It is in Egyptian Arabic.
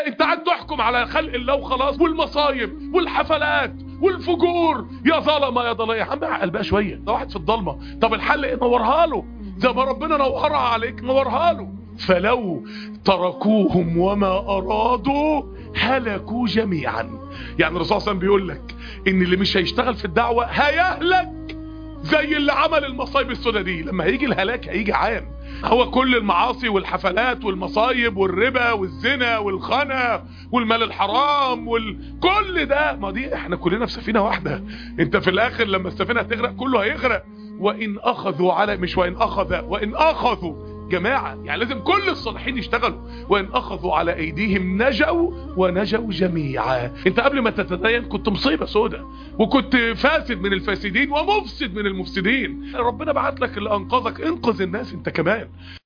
انت قاعد تحكم على خلق الله وخلاص والمصايب والحفلات والفجور يا ظلمه يا ضلال يا عم اعقل بقى شويه ده واحد في الضلمه طب الحل ايه نورها له زي ما ربنا نورها عليك نورها له فلو تركوهم وما ارادوا هلكوا جميعا يعني الرسول صلى الله عليه وسلم بيقول لك ان اللي مش هيشتغل في الدعوه هيهلك زي اللي عمل المصايب السوداء دي لما هيجي الهلاك هيجي عام هو كل المعاصي والحفلات والمصايب والربا والزنا والخنا والمال الحرام وكل ده ما دي احنا كلنا في سفينه واحده انت في الاخر لما السفينه تغرق كله هيغرق وان اخذوا على مش وان اخذ وان اخذوا جماعة يعني لازم كل الصالحين يشتغلوا وان اخذوا على ايديهم نجوا ونجوا جميعا انت قبل ما تتدين كنت مصيبة سودة وكنت فاسد من الفاسدين ومفسد من المفسدين ربنا بعت لك اللي انقذك انقذ الناس انت كمان